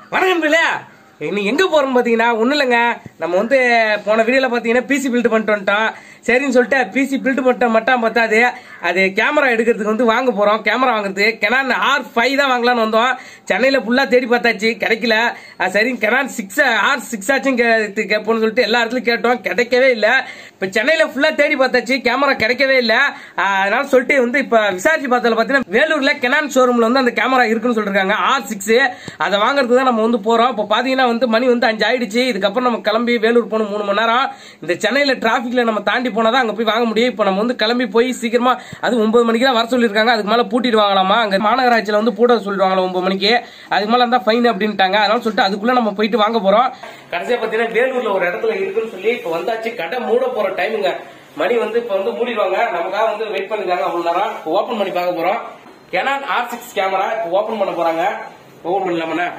வணக்கம் பிள்ளை இன்னைக்கு எங்க போறோம் பாத்தீங்கன்னா ஒண்ணும் இல்லைங்க நம்ம வந்து போன வீடியோல பாத்தீங்கன்னா பிசி பில்ட் பண்ணிட்டு வந்துட்டோம் சரின்னு சொல்லிட்டு பிசி பில்ட் பண்ணிட்டு மட்டும் பத்தாது அது கேமரா எடுக்கிறதுக்கு வந்து வாங்க போறோம் கேமரா வாங்குறது கெனான் ஆர் ஃபைவ் தான் வாங்கலாம்னு வந்தோம் சென்னையில ஃபுல்லா தேடி பார்த்தாச்சு கிடைக்கல அது சரி கெனான் சிக்ஸ் ஆர் சிக்ஸ் ஆச்சும் கே- கேட்போம்னு சொல்லிட்டு எல்லா இடத்துலயும் கேட்டோம் கிடைக்கவே இல்லை இப்ப சென்னையில ஃபுல்லா தேடி பார்த்தாச்சு கேமரா கிடைக்கவே இல்லை அதனால சொல்லிட்டு வந்து இப்ப விசாரிச்சு பார்த்ததுல பாத்தீங்கன்னா வேலூர்ல கெனான் ஷோரூம்ல வந்து அந்த கேமரா இருக்குன்னு சொல்லிருக்காங்க ஆர் சிக்ஸ் அதை வாங்குறதுக்கு தான் நம்ம வந்து போறோம் இப்போ பாத்தீங்கன்னா வந்து மணி வந்து அஞ்சு ஆயிடுச்சு இதுக்கப்புறம் நம்ம கிளம்பி வேலூர் போகணும் மூணு மணி நேரம் இந்த சென்னையில டிராபிக்ல நம்ம தாண்டி போனாதான் அங்க போய் வாங்க முடியும் இப்போ நம்ம வந்து கிளம்பி போய் சீக்கிரமா அது ஒன்பது மணிக்கு தான் வர சொல்லியிருக்காங்க அதுக்கு மேல பூட்டிட்டு வாங்கலாமா அங்க மாநகராட்சியில வந்து பூட்ட சொல்லிடுவாங்களா ஒன்பது மணிக்கு அதுக்கு மேல இருந்தா ஃபைன் அப்படின்ட்டாங்க அதனால சொல்லிட்டு அதுக்குள்ள நம்ம போயிட்டு வாங்க போறோம் கடைசியா பாத்தீங்கன்னா வேலூர்ல ஒரு இடத்துல இருக்குன்னு சொல்லி இப்போ வந்தாச்சு கடை மூட போற டைமுங்க மணி வந்து இப்ப வந்து மூடிடுவாங்க நமக்காக வந்து வெயிட் பண்ணிருக்காங்க அவ்வளவு நேரம் ஓபன் பண்ணி பார்க்க போறோம் கெனான் ஆர் சிக்ஸ் கேமரா இப்போ ஓபன் பண்ண போறாங்க ஓபன் பண்ணலாமண்ணா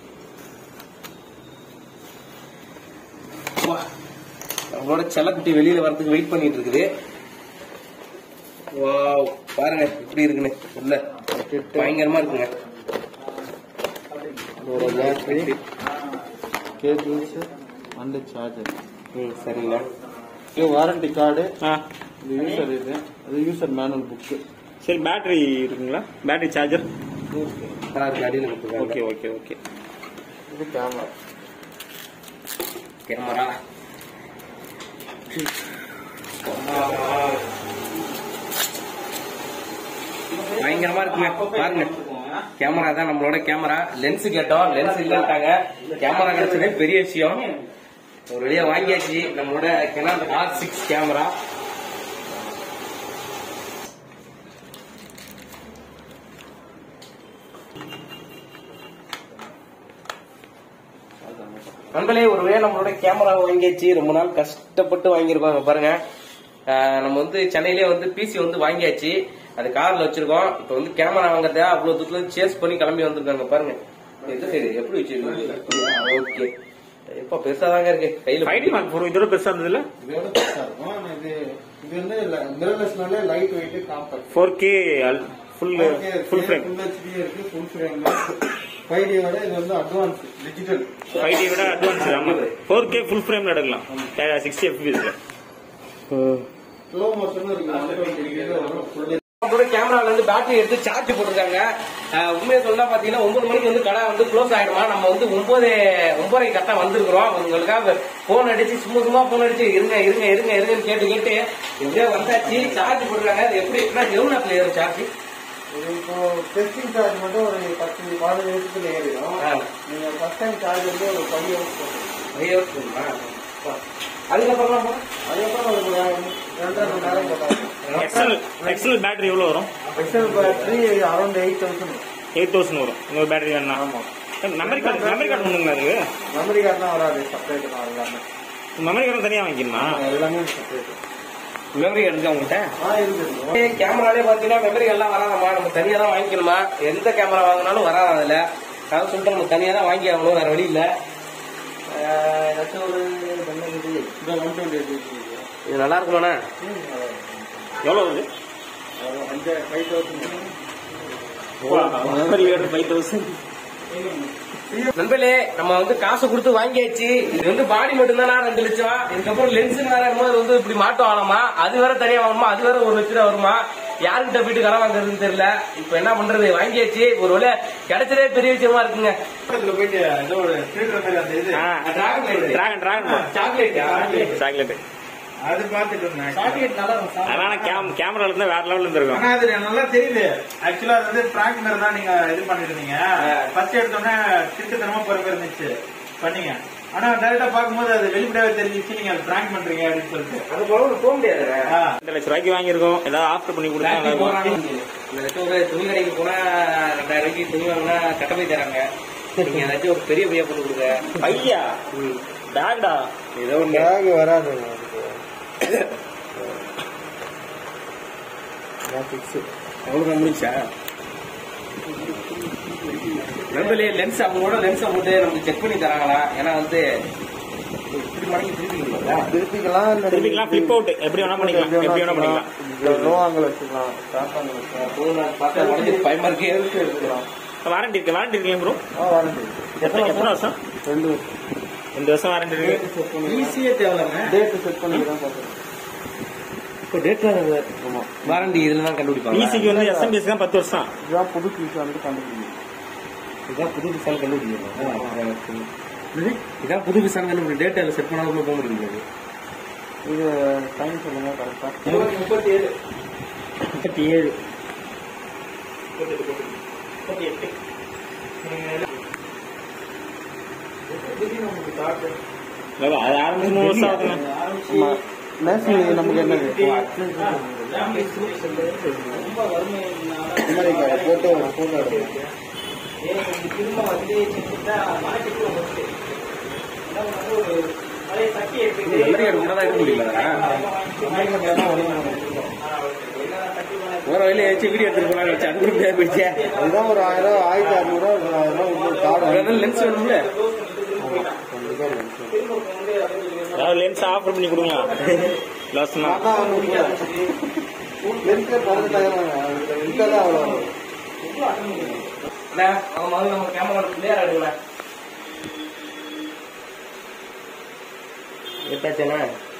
வா. நம்மளோட செல்லக்குட்டி வெளியில வரதுக்கு வெயிட் பண்ணிட்டு இருக்குது வாவ், பாருங்க எப்படி இருக்குன்னு உள்ள பயங்கரமா இருக்குங்க இதோட பேட்டரி கேபிள்ஸ் அண்ட் சார்ஜர் ம் சரிங்க இது வாரண்டி கார்டு ஆ இது யூசர் இது அது யூசர் மேனுவல் புக்கு சரி பேட்டரி இருக்குங்களா பேட்டரி சார்ஜர் நல்லா இருக்கு அடியில் கொடுத்துருக்காங்க ஓகே ஓகே ஓகே இது கேமரா கேமரா பயங்கரமா இருக்குங்க பாருங்க கேமரா தான் நம்மளோட கேமரா லென்ஸ் கேட்டோம் லென்ஸ் இல்லன்ட்டாங்க கேமரா கிடைச்சதே பெரிய விஷயம் ஒரு வழியா வாங்கியாச்சு நம்மளோட கெனான் ஆர் சிக்ஸ் கேமரா நண்பர்களே ஒருவேளை நம்மளோட கேமரா வாங்கியாச்சு ரொம்ப நாள் கஷ்டப்பட்டு வாங்கியிருக்கோம் இங்க பாருங்க ஆஹ் நம்ம வந்து சென்னையிலே வந்து பிசி வந்து வாங்கியாச்சு அது கார்ல வச்சிருக்கோம் இப்ப வந்து கேமரா வாங்குறதா அவ்வளவு தூரத்துல இருந்து சேஸ் பண்ணி கிளம்பி வந்திருக்காங்க பாருங்க எந்த சைடு எப்படி வச்சிருக்கீங்க ஓகே எப்ப பெருசாதாங்க இருக்கு கையில ஃபைவ் டி மார்க் ஃபோர் இதோட பெருசா இருந்ததுல இதோட பெருசா இருக்கும் ஆனா இது இது வந்து மிரர்லெஸ்னாலே light weight compact four K full full frame full HD இருக்கு ஃபுல் ஃப்ரேம் ஃபைவ் டி விட இது வந்து அட்வான்ஸ் டிஜிட்டல் ஃபைவ் டி விட அட்வான்ஸ் ஆமா ஃபோர் கே ஃபுல் ஃப்ரேம்ல எடுக்கலாம் சிக்ஸ்டி எஃபிஎஸ்ல ஸ்லோ மோஷன் இருக்கு ஒன் டுவெண்ட்டி டிகிரி வரும் ஃபுல் நம்மளோட கேமரால இருந்து பேட்டரி எடுத்து சார்ஜ் போட்டிருக்காங்க ஆஹ் உண்மையை சொன்னா பாத்தீங்கன்னா ஒன்பது மணிக்கு வந்து கடை வந்து க்ளோஸ் ஆயிடுமா நம்ம வந்து ஒன்பது ஒன்பதரை கரெக்டா வந்திருக்கிறோம் உங்களுக்காக போன் அடிச்சு சும்மா சும்மா போன் அடிச்சு இருங்க இருங்க இருங்க இருங்கன்னு கேட்டு கேட்டு எப்படியோ வந்தாச்சு சார்ஜ் போட்டிருக்காங்க அது எப்படி இருக்குன்னா எவ்வளவு நேரத்துல ஏறும் சார்ஜ் இது இப்போ டெஸ்டிங் சார்ஜ் மட்டும் ஒரு பத்து பதினஞ்சு நிமிஷத்துல ஏறிடும் ஆ. நீங்க ஃபர்ஸ்ட் டைம் சார்ஜ் வந்து ஒரு ஃபைவ் ஹவர்ஸ் போட்டுருங்க ஐயோ சொல்லுமா அதுக்கப்புறம் அதுக்கப்புறம் ஒரு ரெண்டரை மணி நேரம் போட்டாங்க எக்ஸல் எக்ஸல் பேட்டரி எவ்வளவு வரும் எக்ஸல் battery around eight thousand eight thousand வரும் இன்னொரு பேட்டரி வேணா ஆமா மெமரி கார்டு மெமரி கார்டு ஒண்ணுங்களா அதுக்கு மெமரி கார்டுலாம் வராது செப்பரேட் தான் எல்லாமே மெமரி கார்டு தனியா வாங்கிக்கணுமா எல்லாமே செப்பரேட் மெமரி எடுக்க உங்கள்கிட்ட ஆ இருக்குது கேமராலே பாத்தீங்கன்னா மெமரி எல்லாம் வராதம்மா நம்ம தனியா தான் வாங்கிக்கணுமா எந்த கேமரா வாங்கினாலும் வராது அதுல அதான் சொல்லிட்டு நம்ம தனியா தான் வாங்கி ஆகணும் வேற வழி இல்ல ஆஹ் ஏதாச்சும் ஒரு என்ன இது? இந்த ஒன் டுவெண்ட்டி எயிட் இது நல்லா இருக்குமாண்ணா எவ்வளவு வருது அஞ்சு five thousand memory card five thousand நண்பர்களே நம்ம வந்து காசு கொடுத்து வாங்கியாச்சு இது வந்து பாடி மட்டும் தானா ரெண்டு லட்சம் இதுக்கப்புறம் லென்ஸ் வேற என்னமோ இது வந்து இப்படி மாட்டம் ஆகலாமா அது வேற தனியா வாங்கணுமா அது வேற ஒரு லட்சம் ரூபா வருமா யாருக்கிட்ட போயிட்டு கடன் வாங்குறதுன்னு தெரியல இப்ப என்ன பண்றது வாங்கியாச்சு ஒரு வேளை கிடைச்சதே பெரிய விஷயமா இருக்குங்க பக்கத்துல போயிட்டு ஏதோ ஒரு தியேட்டர் மாதிரி அந்த இது டிராகன் டிராகன் சாக்லேட் சாக்லேட் அது பார்த்துட்டு இருந்தேன் சாக்லேட் நல்லா இருக்கும் அதனால கேம் கேமரால இருந்தா வேற லெவல்ல இருந்திருக்கும் ஆனா அது நல்லா தெரியுது ஆக்சுவலா அது வந்து பிராங்க்னர் தான் நீங்க இது பண்ணிட்டு இருந்தீங்க ஃபர்ஸ்ட் எடுத்தோடனே திருட்டுத்தனமா போற மாதிரி இருந்துச்சு பண்ணீங்க ஆனா டைரக்டா பாக்கும்போது அது வெளிப்படையாவே தெரிஞ்சிச்சு நீங்க அது பிராங்க் பண்றீங்க அப்படின்னு சொல்லிட்டு அது போல போக முடியாது ஆ. ரெண்டு லட்சம் ரூபாய்க்கு வாங்கியிருக்கோம் ஏதாவது ஆஃப்டர் பண்ணி கொடுத்தா நல்லா இருக்கும் இந்த லட்சம் ஒரு துணி கடைக்கு போனா ரெண்டாயிரம் ரூபாய்க்கு துணி வாங்கினா கட்ட போய் தராங்க நீங்க ஏதாச்சும் ஒரு பெரிய பையா போட்டு கொடுங்க ஐயா பேக்டா ஏதோ ஒண்ணு பேக் வராது அவ்வளவுதான் முடிச்சா நண்பர்களே லென்ஸ் அவங்களோட லென்ஸ் போட்டு நமக்கு செக் பண்ணி தராங்களா ஏன்னா வந்து இப்படி மடங்கி திருப்பிங்களா திருப்பிக்கலாம் இல்ல திருப்பிக்கலாம் ஃபிளிப் அவுட் எப்படி வேணா பண்ணிக்கலாம் எப்படி வேணா பண்ணிக்கலாம் லோ ஆங்கிள் வச்சுக்கலாம் ஷார்ட் ஆங்கிள் வச்சுக்கலாம் பார்த்தா உடஞ்சி பயமா இருக்கே எடுக்கலாம் வாரண்டி இருக்கு வாரண்டி இருக்குங்க ப்ரோ ஆ வாரண்டி எத்தனை எத்தனை வருஷம் ரெண்டு ரெண்டு வருஷம் வாரண்டி இருக்கு ஈஸியே தேவையில்லைங்க டேட் செட் பண்ணி தான் பார்க்குறேன் இப்போ டேட் வாரண்டி இதுல தான் கண்டுபிடிப்பாங்க ஈசிக்கு வந்து எஸ்எம்பிஎஸ் தான் பத்து வருஷம் இதுதான் புது பீஸ் வந்து கண்டுபிடிக்கணும் இதான் புது பிசான் கண்டுபிடிக்கணும் இதான் புது பிசான் கண்டுபிடி டேட் அதில் செட் பண்ணாம போக முடியாது இது டைம் சொல்லுங்க கரெக்டாக முப்பத்தி ஏழு முப்பத்தி ஏழு முப்பத்தி எட்டு அது ஆரம்பிச்சு மூணு வருஷம் ஆகுதுங்க ஆமாம் நேஷனல் நமக்கு என்னது ரொம்ப வறுமை அமெரிக்கா போட்டோ போட்டோ எடுக்கணும் திரும்ப வந்து செஞ்சுட்டா மார்க்கெட்ல வந்து என்ன பண்ணாலும் ஒரு பழைய சட்டி எடுத்துக்கிட்டு அமெரிக்கா கூட தான் இருக்க முடியல அமெரிக்கா தான் ஒழுங்கு போற வழியில ஏதாச்சும் வீடியோ எடுத்துட்டு போனான்னு வச்சு அது கூட முடியாது போயிடுச்சே அதுதான் ஒரு ஆயிரம் ஆயிரத்தி அறுநூறுவா ஒரு ஆயிரம் ரூபா ஒரு கார்டு லென்ஸ் வேணும்ல கண்டிப்பாக லென்ஸ் அதாவது லென்ஸ் ஆஃபர் பண்ணி கொடுங்க லாஸ்ட்னா அதான் லென்ஸே பதினெட்டாயிரம் இன்டர்ல அவ்வளோ வரும். அண்ணா, அவங்க முதல்ல நம்ம கேமரா கிளியர் எடுங்களேன் எடுத்தாச்சுண்ணா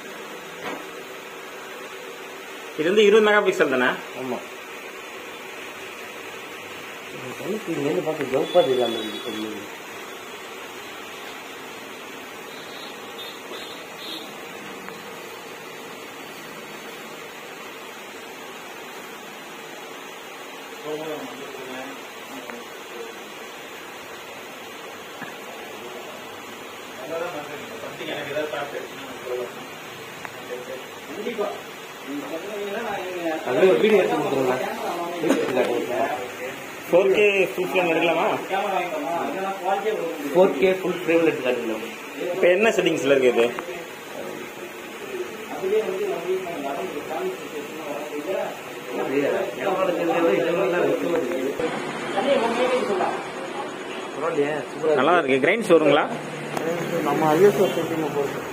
இது வந்து இருபது மெகா பிக்சல் தானே ஆமா இங்கேருந்து பார்த்து ஜவுப்பா தெரியாம எனக்கு ஏதாவது பார்த்து கண்டிப்பா நீங்க சொன்னீங்கன்னா நான் இங்க அது ஒரு வீடியோ எடுத்து கொடுத்துருங்க ஃபோர் கே ஃபுல் ஃபிளேம் எடுக்கலாமா கேமரா வாங்கிக்கோமா இதெல்லாம் குவாலிட்டியே கொடுக்க முடியும் ஃபோர் கே ஃபுல் ஃப்ரேம்ல எடுத்து காட்டுங்க இப்போ என்ன செட்டிங்ஸ்ல இருக்கு இது அதுவே வந்து ஒன் வீக் நான் வரணும் கான்சென்ட்ரேஷன் வரக்கூடிய கேமரா தெரிஞ்சது இதெல்லாம் தான் வைக்க மாட்டேங்குது தண்ணி ஒன் வீக் சொல்லலாம் பரவாயில்லையே சூப்பரா நல்லா தான் இருக்கு கிரைன்ஸ் வருங்களா நம்ம ஐஎஸ்ஓ செட்டிங்க பொறுத்து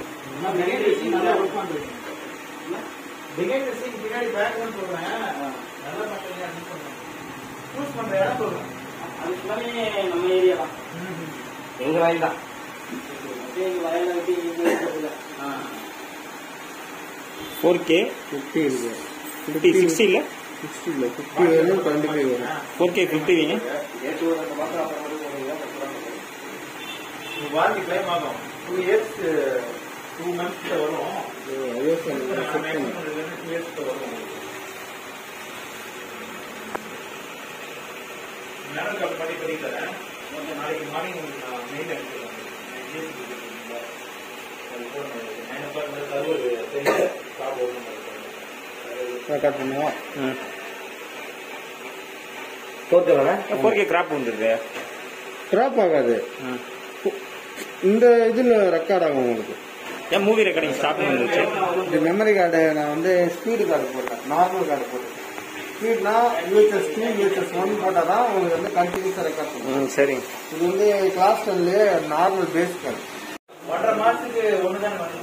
பிகைண்ட் தி சீன் பின்னாடி பேக்ரவுண்ட் சொல்றேன் நல்லா பண்ணுங்க அப்படின்னு சொல்றேன் சூஸ் பண்ற இடம் சொல்றேன் அது ஃபுல்லாவே நம்ம ஏரியா தான் எங்க வயல் தான் அப்படியே இங்க வயல்ல விட்டு இங்க இருக்கிறதுல ஃபோர் கே ஃபிஃப்டி இருக்கு ஃபிஃப்டி சிக்ஸ்டி இல்லை சிக்ஸ்டி இல்லை ஃபிஃப்டி வரும் டுவெண்ட்டி ஃபைவ் வரும் ஃபோர் கே ஃபிஃப்டி வைங்க வாரண்டி கிளைம் ஆகும் டூ இயர்ஸ் டூ மந்த்ஸ் வரும் ஐஎஸ்ஓ நான் செட் பண்ணி maximum ரெண்டு two years க்கு வரும் நேரம் கால் பண்ணி பண்ணி தரேன் கொஞ்சம் நாளைக்கு மார்னிங் உங்களுக்கு நான் மெயில் அனுப்பிடுறேன் நைன் ஓ கிளாக் கரூர் பெரிய ஷாப் ஓப்பன் பண்ணிருக்கேன் கட் பண்ணுவோம் ஃபோர் கே வேணா ஃபோர் கே கிராப் வந்துருது ட்ராப் ஆகாது ம். இந்த இதில் ரெக்கார்ட் ஆகும் உங்களுக்கு ஏன் மூவி ரெக்கார்டிங் ஸ்டாப் வந்துருச்சு இந்த மெமரி கார்டு நான் வந்து ஸ்பீடு கார்டு போட்டேன் நார்மல் கார்டு போட்டேன் ஸ்பீட்னா யூஎஸ்எஸ் டூ யூஎஸ்எஸ் ஒன் போட்டால் தான் உங்களுக்கு வந்து கண்டினியூஸாக ரெக்கார்ட் பண்ணும் ம் சரிங்க இது வந்து கிளாஸ் டென்லேயே நார்மல் பேஸ் கார்டு ஒன்றரை மாசத்துக்கு ஒன்று தான் வந்து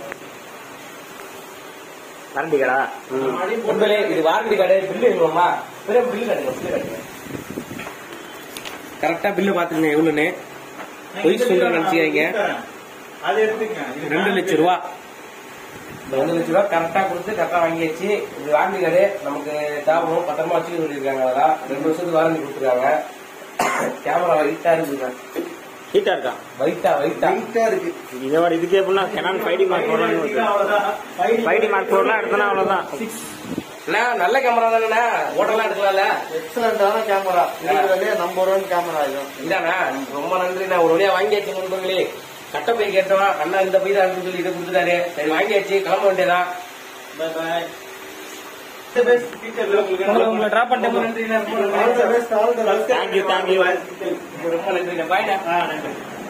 வாரண்டி கடா உண்மையிலே இது வாரண்டி கடை பில்லு வேணுமா பிறகு பில்லு கட்டுங்க பில்லு கட்டுங்க கரெக்டா பில்லு பாத்துக்கங்க எவ்வளவுன்னு பொய் சொல்ற நினைச்சுக்காங்க அது எடுத்துக்கங்க இது ரெண்டு லட்சம் ரூபா இந்த ரெண்டு லட்சம் ரூபா கரெக்டா கொடுத்து கரெக்டா வாங்கியாச்சு இது வாரண்டி கடை நமக்கு தேவைப்படும் பத்திரமா வச்சுக்க சொல்லியிருக்காங்க அதெல்லாம் ரெண்டு வருஷத்துக்கு வாரண்டி கொடுத்துருக்காங்க கேமரா வெயிட்டா இருக்குங்க ஹீட்டா இருக்கா வெயிட்டா வெயிட்டா வெயிட்டாக இருக்கு இதை விட இதுக்கே எப்படின்னா கெனான் ஃபைவ் டி மார்க் போடலாம்னு அவ்வளவுதான் ஃபைவ் டி மார்க் போடலாம் எடுத்தனா அவ்வளவுதான் அண்ணா நல்ல கேமரா தானே ஓட்டெல்லாம் எடுக்கலாம்ல எக்ஸலண்டான கேமரா இருக்கிறதுலே நம்பர் ஒன் கேமரா இது இதாண்ணா ரொம்ப நன்றிண்ணா ஒரு வழியா வாங்கியாச்சு நண்பர்களே கட்ட போய் கேட்டோம் அண்ணா இந்த போய் தான் சொல்லி இதை கொடுத்துட்டாரு சரி வாங்கியாச்சு கிளம்ப வேண்டியதான் பை பை இந்த பெஸ்ட் ஃபீச்சர்ல உங்களுக்கு உங்களை டிராப் பண்ணிட்டு ரொம்ப நன்றிண்ணா ரொம்ப நன்றி. தேங்க்யூ தேங்க்யூ ரொம்ப நன்றிண்ணா பாய்ண்ணா ஆ நன்றி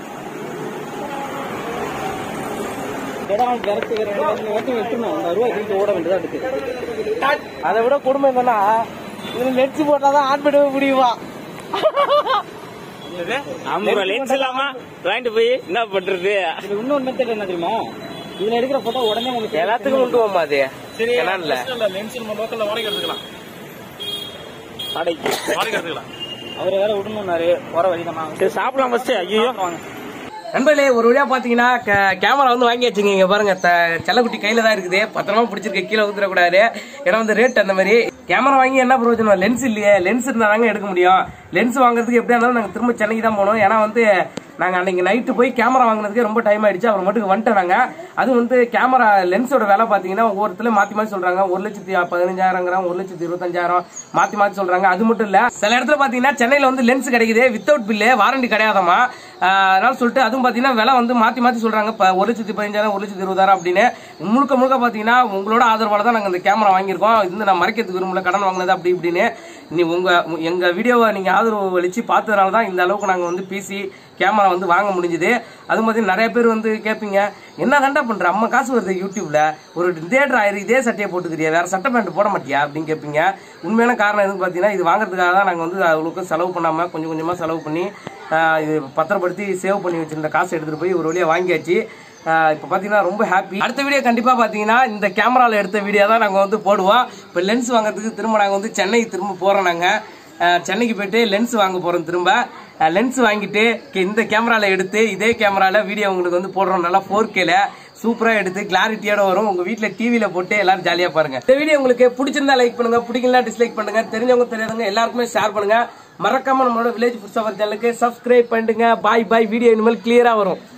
அதை விட கொடுமை என்னன்னா இதுல லென்ஸ் போட்டாதான் ஆன் பண்ணவே முடியுமா ஆமா லென்ஸ் இல்லாம வாங்கிட்டு போய் என்ன பண்றது இன்னொரு மெத்தட் என்ன தெரியுமா இதுல எடுக்கிற போட்டோ உடனே உங்களுக்கு எல்லாத்துக்கும் உண்டுவோமா அது கனான்ல லென்ஸ் நம்ம லோக்கல்ல வாடகை எடுத்துக்கலாம் வாடகைக்கு வாடகை எடுத்துக்கலாம் அவர் வேற விடணும்னாரு போற வழிதான் சரி சாப்பிடலாம் ஃபர்ஸ்ட் ஐயோ வாங்க நண்பர்களே ஒரு வழியா பாத்தீங்கன்னா கே- கேமரா வந்து வாங்கி வச்சுங்க இங்க பாருங்க த- செல்லக்குட்டி கையில தான் இருக்குது பத்திரமா பிடிச்சிருக்க கீழே ஊத்துறக்கூடாது ஏன்னா வந்து ரேட் அந்த மாதிரி கேமரா வாங்கி என்ன பிரயோஜனம் லென்ஸ் இல்லையே லென்ஸ் இருந்தா தாங்க எடுக்க முடியும் லென்ஸ் வாங்குறதுக்கு எப்படியா இருந்தாலும் நாங்க திரும்ப சென்னைக்கு தான் போனோம் ஏன்னா வந்து நாங்க அன்னைக்கு நைட்டு போய் கேமரா வாங்குனதுக்கே ரொம்ப டைம் ஆயிடுச்சு அப்புறம் மட்டும் வந்துட்டோம் நாங்க அது வந்து கேமரா லென்ஸோட விலை பாத்தீங்கன்னா ஒவ்வொருத்துல மாத்தி மாத்தி சொல்றாங்க ஒரு லட்சத்தி பதினஞ்சாயிரம் ஒரு லட்சத்தி இருபத்தஞ்சாயிரம் மாத்தி மாத்தி சொல்றாங்க அது மட்டும் இல்ல சில இடத்துல பாத்தீங்கன்னா சென்னையில வந்து லென்ஸ் கிடைக்குது வித்தவுட் பில்லு வாரண்டி கிடையாதாமா ஆஹ் அதனால சொல்லிட்டு அதுவும் பாத்தீங்கன்னா விலை வந்து மாத்தி மாத்தி சொல்றாங்க இப்ப ஒரு லட்சத்தி பதினஞ்சாயிரம் ஒரு லட்சத்தி இருபதாயிரம் அப்படின்னு முழுக்க முழுக்க பாத்தீங்கன்னா உங்களோட ஆதரவால தான் நாங்க இந்த கேமரா வாங்கியிருக்கோம் இது வந்து நான் மறைக்கிறதுக்கு விரும்பல கடன் வாங்கினது அப்படி இப்படின்னு நீ உங்க எங்க வீடியோவை நீங்க ஆதரவு அளிச்சு பார்த்ததுனால தான் இந்த அளவுக்கு நாங்க வந்து பிசி கேமரா வந்து வாங்க முடிஞ்சுது அது மாதிரி நிறைய பேர் வந்து கேட்பீங்க என்ன தாண்டா பண்ற அம்மா காசு வருது யூடியூப்ல ஒரு இதே டிராயர் இதே சட்டையை போட்டுக்கிறியா வேற சட்டை பேண்ட் போட மாட்டியா அப்படின்னு கேட்பீங்க உண்மையான காரணம் எதுன்னு பார்த்தீங்கன்னா இது வாங்குறதுக்காக தான் நாங்கள் வந்து அவ்வளோக்கு செலவு பண்ணாம கொஞ்சம் கொஞ்சமா செலவு பண்ணி ஆஹ், இது பத்திரப்படுத்தி சேவ் பண்ணி வச்சிருந்த காசை எடுத்துட்டு போய் ஒரு வழியா வாங்கியாச்சு ஆஹ், இப்போ பார்த்தீங்கன்னா ரொம்ப ஹாப்பி அடுத்த வீடியோ கண்டிப்பாக பார்த்தீங்கன்னா இந்த கேமராவில் எடுத்த வீடியோ தான் நாங்கள் வந்து போடுவோம் இப்போ லென்ஸ் வாங்குறதுக்கு திரும்ப நாங்கள் வந்து சென்னை திரும்ப போகிறோம் நாங்கள் அஹ் சென்னைக்கு போயிட்டு லென்ஸ் வாங்க போறோம் திரும்ப லென்ஸ் வாங்கிட்டு கே- இந்த கேமரால எடுத்து இதே கேமரால வீடியோ உங்களுக்கு வந்து போடுறோம் நல்லா ஃபோர் கேல சூப்பரா எடுத்து கிளாரிட்டியோட வரும் உங்க வீட்ல டிவில போட்டு எல்லாரும் ஜாலியா பாருங்க இந்த வீடியோ உங்களுக்கு பிடிச்சிருந்தா லைக் பண்ணுங்க பிடிக்கல டிஸ்லைக் பண்ணுங்க தெரிஞ்சவங்க தெரியாதவங்க எல்லாருக்குமே ஷேர் பண்ணுங்க மறக்காம நம்மளோட வில்லேஜ் ஃபுட் சவர் சேனலுக்கு சப்ஸ்கிரைப் பண்ணிடுங்க பாய் பாய் வீடியோ இனிமேல் கிளியரா வரும்